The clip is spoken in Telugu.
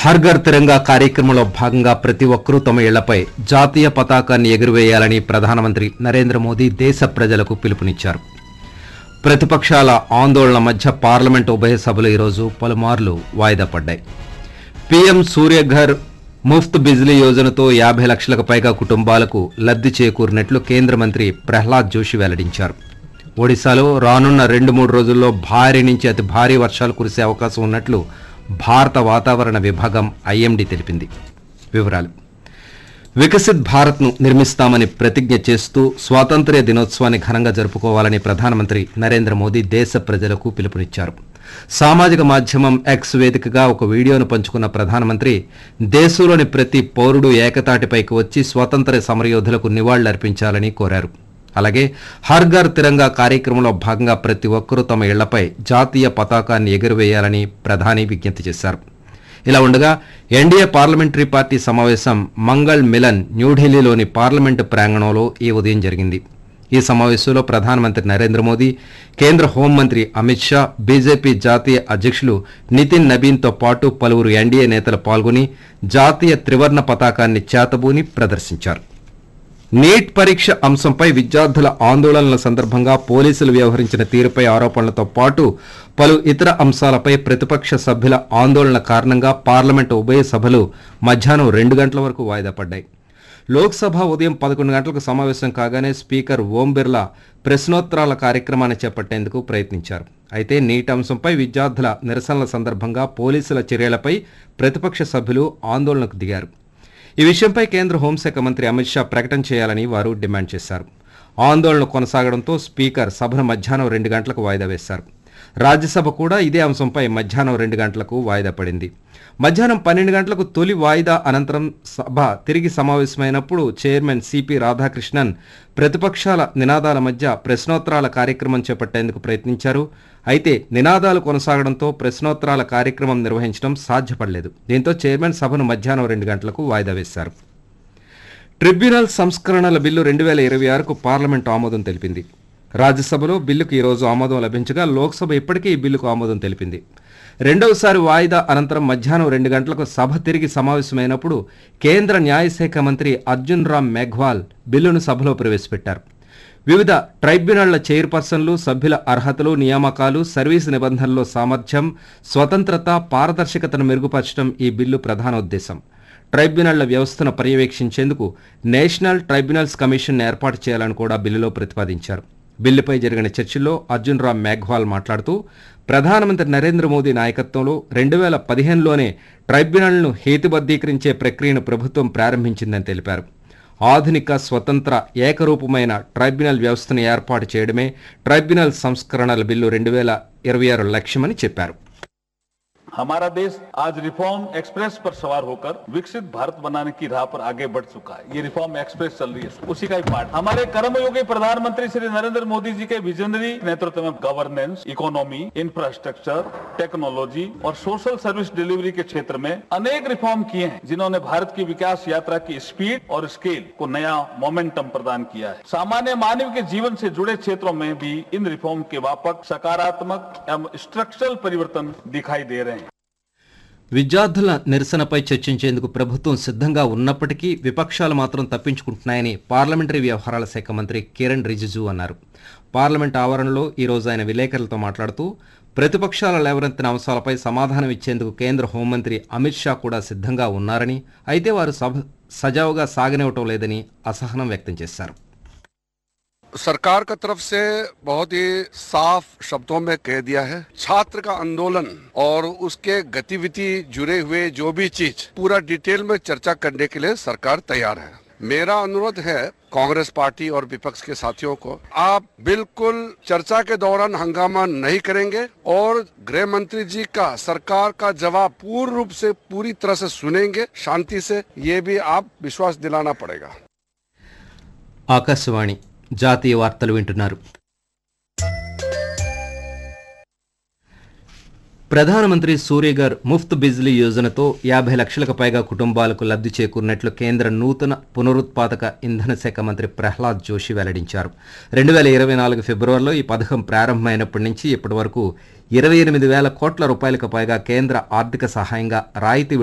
హర్ ఘర్ తిరంగా కార్యక్రమంలో భాగంగా ప్రతి ఒక్కరూ తమ ఇళ్లపై జాతీయ పతాకాన్ని ఎగురవేయాలని ప్రధానమంత్రి నరేంద్ర మోదీ దేశ ప్రజలకు పిలుపునిచ్చారు ప్రతిపక్షాల ఆందోళన మధ్య పార్లమెంట్ ఉభయ సభలు ఈరోజు పలుమార్లు వాయిదా పడ్డాయి పీఎం సూర్యఘర్ ముఫ్త్ బిజ్లీ యోజనతో యాభై లక్షలకు పైగా కుటుంబాలకు లబ్ధి చేకూరినట్లు కేంద్ర మంత్రి ప్రహ్లాద్ జోషి వెల్లడించారు ఒడిశాలో రానున్న రెండు మూడు రోజుల్లో భారీ నుంచి అతి భారీ వర్షాలు కురిసే అవకాశం ఉన్నట్లు భారత వాతావరణ విభాగం ఐఎండీ తెలిపింది వివరాలు వికసిత్ భారత్ను నిర్మిస్తామని ప్రతిజ్ఞ చేస్తూ స్వాతంత్ర్య దినోత్సవాన్ని ఘనంగా జరుపుకోవాలని ప్రధానమంత్రి నరేంద్ర మోదీ దేశ ప్రజలకు పిలుపునిచ్చారు సామాజిక మాధ్యమం ఎక్స్ వేదికగా ఒక వీడియోను పంచుకున్న ప్రధానమంత్రి దేశంలోని ప్రతి పౌరుడు ఏకతాటిపైకి వచ్చి స్వాతంత్ర్య సమరయోధులకు నివాళులర్పించాలని కోరారు అలాగే హర్ ఘర్ తిరంగా కార్యక్రమంలో భాగంగా ప్రతి ఒక్కరూ తమ ఇళ్లపై జాతీయ పతాకాన్ని ఎగురవేయాలని ప్రధాని విజ్ఞప్తి చేశారు ఇలా ఉండగా ఎన్డీఏ పార్లమెంటరీ పార్టీ సమావేశం మంగళ్ మిలన్ న్యూఢిల్లీలోని పార్లమెంటు ప్రాంగణంలో ఈ ఉదయం జరిగింది ఈ సమావేశంలో ప్రధానమంత్రి నరేంద్ర మోదీ కేంద్ర హోంమంత్రి అమిత్ షా బీజేపీ జాతీయ అధ్యక్షులు నితిన్ నబీన్తో పాటు పలువురు ఎన్డీఏ నేతలు పాల్గొని జాతీయ త్రివర్ణ పతాకాన్ని చేతబూని ప్రదర్శించారు నీట్ పరీక్ష అంశంపై విద్యార్థుల ఆందోళనల సందర్భంగా పోలీసులు వ్యవహరించిన తీరుపై ఆరోపణలతో పాటు పలు ఇతర అంశాలపై ప్రతిపక్ష సభ్యుల ఆందోళన కారణంగా పార్లమెంటు ఉభయ సభలు మధ్యాహ్నం రెండు గంటల వరకు వాయిదా పడ్డాయి లోక్సభ ఉదయం పదకొండు గంటలకు సమావేశం కాగానే స్పీకర్ ఓం బిర్లా ప్రశ్నోత్తరాల కార్యక్రమాన్ని చేపట్టేందుకు ప్రయత్నించారు అయితే నీట్ అంశంపై విద్యార్థుల నిరసనల సందర్భంగా పోలీసుల చర్యలపై ప్రతిపక్ష సభ్యులు ఆందోళనకు దిగారు ఈ విషయంపై కేంద్ర హోంశాఖ మంత్రి అమిత్ షా ప్రకటన చేయాలని వారు డిమాండ్ చేశారు ఆందోళన కొనసాగడంతో స్పీకర్ సభను మధ్యాహ్నం రెండు గంటలకు వాయిదా వేశారు రాజ్యసభ కూడా ఇదే అంశంపై మధ్యాహ్నం రెండు గంటలకు వాయిదా పడింది మధ్యాహ్నం పన్నెండు గంటలకు తొలి వాయిదా అనంతరం సభ తిరిగి సమావేశమైనప్పుడు చైర్మన్ సిపి రాధాకృష్ణన్ ప్రతిపక్షాల నినాదాల మధ్య ప్రశ్నోత్తరాల కార్యక్రమం చేపట్టేందుకు ప్రయత్నించారు అయితే నినాదాలు కొనసాగడంతో ప్రశ్నోత్తరాల కార్యక్రమం నిర్వహించడం సాధ్యపడలేదు దీంతో చైర్మన్ సభను మధ్యాహ్నం రెండు గంటలకు వాయిదా వేశారు ట్రిబ్యునల్ సంస్కరణల బిల్లు రెండు వేల ఇరవై ఆరుకు పార్లమెంటు ఆమోదం తెలిపింది రాజ్యసభలో బిల్లుకు ఈరోజు ఆమోదం లభించగా లోక్సభ ఇప్పటికే ఈ బిల్లుకు ఆమోదం తెలిపింది రెండవసారి వాయిదా అనంతరం మధ్యాహ్నం రెండు గంటలకు సభ తిరిగి సమావేశమైనప్పుడు కేంద్ర న్యాయశాఖ మంత్రి అర్జున్ రామ్ మెఘ్వాల్ బిల్లును సభలో ప్రవేశపెట్టారు వివిధ ట్రైబ్యునళ్ల చైర్పర్సన్లు సభ్యుల అర్హతలు నియామకాలు సర్వీసు నిబంధనల్లో సామర్థ్యం స్వతంత్రత పారదర్శకతను మెరుగుపరచడం ఈ బిల్లు ప్రధాన ఉద్దేశం ట్రైబ్యునళ్ల వ్యవస్థను పర్యవేక్షించేందుకు నేషనల్ ట్రైబ్యునల్స్ కమిషన్ ఏర్పాటు చేయాలని కూడా బిల్లులో ప్రతిపాదించారు బిల్లుపై జరిగిన చర్చల్లో అర్జున్ రామ్ మేఘ్వాల్ మాట్లాడుతూ ప్రధానమంత్రి నరేంద్ర మోదీ నాయకత్వంలో రెండు వేల పదిహేనులోనే ట్రైబ్యునల్ను హేతుబద్ధీకరించే ప్రక్రియను ప్రభుత్వం ప్రారంభించిందని తెలిపారు ఆధునిక స్వతంత్ర ఏకరూపమైన ట్రైబ్యునల్ వ్యవస్థను ఏర్పాటు చేయడమే ట్రైబ్యునల్ సంస్కరణల బిల్లు రెండు వేల ఇరవై ఆరు లక్ష్యమని చెప్పారు हमारा देश आज रिफॉर्म एक्सप्रेस पर सवार होकर विकसित भारत बनाने की राह पर आगे बढ़ चुका है ये रिफॉर्म एक्सप्रेस चल रही है उसी का एक पार्ट हमारे कर्मयोगी प्रधानमंत्री श्री नरेंद्र मोदी जी के विजनरी नेतृत्व में गवर्नेंस इकोनॉमी इंफ्रास्ट्रक्चर टेक्नोलॉजी और सोशल सर्विस डिलीवरी के क्षेत्र में अनेक रिफॉर्म किए हैं जिन्होंने भारत की विकास यात्रा की स्पीड और स्केल को नया मोमेंटम प्रदान किया है सामान्य मानव के जीवन से जुड़े क्षेत्रों में भी इन रिफॉर्म के व्यापक सकारात्मक एवं स्ट्रक्चरल परिवर्तन दिखाई दे रहे हैं విద్యార్థుల నిరసనపై చర్చించేందుకు ప్రభుత్వం సిద్ధంగా ఉన్నప్పటికీ విపక్షాలు మాత్రం తప్పించుకుంటున్నాయని పార్లమెంటరీ వ్యవహారాల శాఖ మంత్రి కిరణ్ రిజిజు అన్నారు పార్లమెంట్ ఆవరణలో ఈరోజు ఆయన విలేకరులతో మాట్లాడుతూ ప్రతిపక్షాల లేవనెత్తిన అంశాలపై సమాధానం ఇచ్చేందుకు కేంద్ర హోంమంత్రి అమిత్ షా కూడా సిద్ధంగా ఉన్నారని అయితే వారు సభ సజావుగా సాగనివ్వటం లేదని అసహనం వ్యక్తం చేశారు सरकार का तरफ से बहुत ही साफ शब्दों में कह दिया है छात्र का आंदोलन और उसके गतिविधि जुड़े हुए जो भी चीज पूरा डिटेल में चर्चा करने के लिए सरकार तैयार है मेरा अनुरोध है कांग्रेस पार्टी और विपक्ष के साथियों को आप बिल्कुल चर्चा के दौरान हंगामा नहीं करेंगे और गृह मंत्री जी का सरकार का जवाब पूर्ण रूप से पूरी तरह से सुनेंगे शांति से ये भी आप विश्वास दिलाना पड़ेगा ఆకాశవాణి జాతీయ వార్తలు వింటున్నారు ప్రధానమంత్రి సూర్యగర్ ముఫ్త్ బిజ్లీ యోజనతో యాభై లక్షలకు పైగా కుటుంబాలకు లబ్ధి చేకూరినట్లు కేంద్ర నూతన పునరుత్పాదక ఇంధన శాఖ మంత్రి ప్రహ్లాద్ జోషి వెల్లడించారు రెండు వేల ఇరవై నాలుగు ఫిబ్రవరిలో ఈ పథకం ప్రారంభమైనప్పటి నుంచి ఇప్పటి వరకు ఇరవై ఎనిమిది వేల కోట్ల రూపాయలకు పైగా కేంద్ర ఆర్థిక సహాయంగా రాయితీ